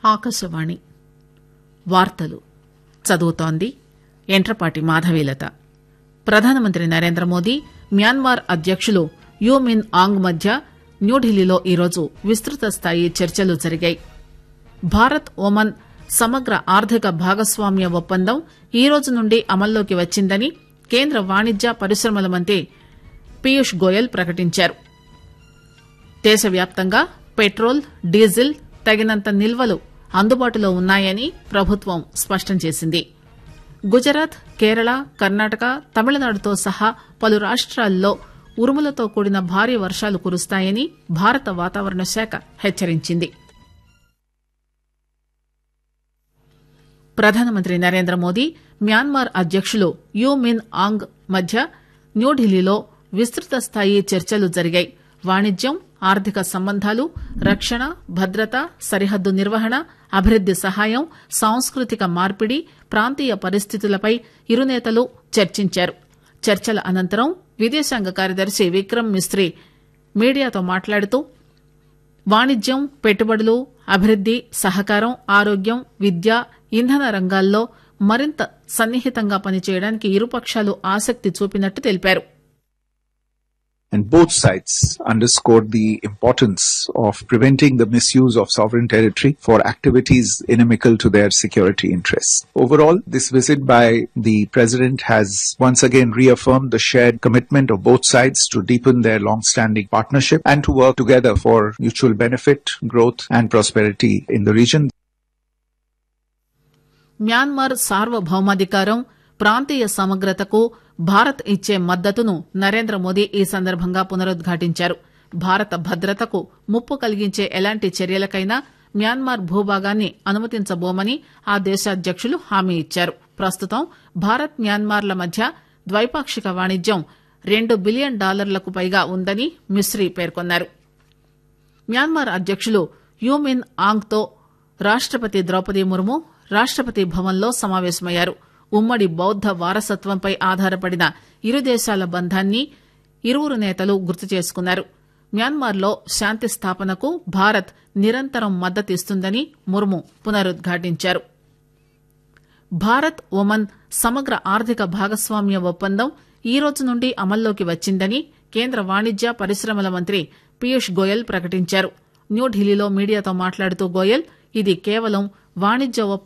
ఆకాశవాణి వార్తలు చదువుతోంది ఎంట్రపాటి మాధవీలత ప్రధానమంత్రి నరేంద్రమోదీ మ్యాన్మార్ అధ్యకులు యూ మిన్ ఆంగ్ మధ్య న్యూఢిల్లీలో ఈరోజు విస్తృత స్థాయి చర్చలు జరిగాయి భారత్ ఒమన్ సమగ్ర ఆర్థిక భాగస్వామ్య ఒప్పందం ఈ రోజు నుండి అమల్లోకి వచ్చిందని కేంద్ర వాణిజ్య పరిశ్రమల మంత్రి పీయూష్ గోయల్ ప్రకటించారు దేశవ్యాప్తంగా పెట్రోల్ డీజిల్ తగినంత నిల్వలు అందుబాటులో ఉన్నాయని ప్రభుత్వం స్పష్టం చేసింది గుజరాత్ కేరళ కర్ణాటక తమిళనాడుతో సహా పలు రాష్ట్రాల్లో ఉరుములతో కూడిన భారీ వర్షాలు కురుస్తాయని భారత వాతావరణ శాఖ హెచ్చరించింది ప్రధానమంత్రి నరేంద్ర మోదీ మ్యాన్మార్ అధ్యకులు యూ మిన్ ఆంగ్ మధ్య న్యూఢిల్లీలో విస్తృత స్థాయి చర్చలు జరిగాయి వాణిజ్యం ఆర్థిక సంబంధాలు రక్షణ భద్రత సరిహద్దు నిర్వహణ అభివృద్ది సహాయం సాంస్కృతిక మార్పిడి ప్రాంతీయ పరిస్థితులపై ఇరు నేతలు చర్చించారు చర్చల అనంతరం విదేశాంగ కార్యదర్శి విక్రమ్ మిస్తి మీడియాతో మాట్లాడుతూ వాణిజ్యం పెట్టుబడులు అభివృద్ది సహకారం ఆరోగ్యం విద్య ఇంధన రంగాల్లో మరింత సన్నిహితంగా పనిచేయడానికి ఇరుపక్షాలు ఆసక్తి చూపినట్టు తెలిపారు And both sides underscored the importance of preventing the misuse of sovereign territory for activities inimical to their security interests. Overall, this visit by the President has once again reaffirmed the shared commitment of both sides to deepen their long-standing partnership and to work together for mutual benefit, growth and prosperity in the region. Myanmar సార్వభౌమాధికారం ప్రాంతీయ సమగ్రతకు భారత్ ఇచ్చే మద్దతును నరేంద్ర మోదీ ఈ సందర్భంగా పునరుద్ఘాటించారు భారత భద్రతకు ముప్పు కలిగించే ఎలాంటి చర్యలకైనా మ్యాన్మార్ భూభాగాన్ని అనుమతించబోమని ఆ దేశాధ్యకులు హామీ ఇచ్చారు ప్రస్తుతం భారత్ మ్యాన్మార్ల మధ్య ద్వైపాక్షిక వాణిజ్యం రెండు బిలియన్ డాలర్లకు పైగా ఉందని మిస్రీ పేర్కొన్నారు మ్యాన్మార్ అధ్యకులు యూమిన్ ఆంగ్ తో రాష్టపతి ద్రౌపది ముర్ము రాష్టపతి భవన్లో సమావేశమయ్యారు ఉమ్మడి బౌద్ద వారసత్వంపై ఆధారపడిన ఇరు దేశాల బంధాన్ని ఇరువురు నేతలు గుర్తు చేసుకున్నారు మ్యాన్మార్లో శాంతి స్థాపనకు భారత్ నిరంతరం మద్దతిస్తుందని ముర్ము పునరుద్ఘాటించారు భారత్ ఒమన్ సమగ్ర ఆర్థిక భాగస్వామ్య ఒప్పందం ఈ రోజు నుండి అమల్లోకి వచ్చిందని కేంద్ర వాణిజ్య పరిశ్రమల మంత్రి పీయూష్ గోయల్ ప్రకటించారు న్యూఢిల్లీలో మీడియాతో మాట్లాడుతూ గోయల్ ఇది కేవలం వాణిజ్య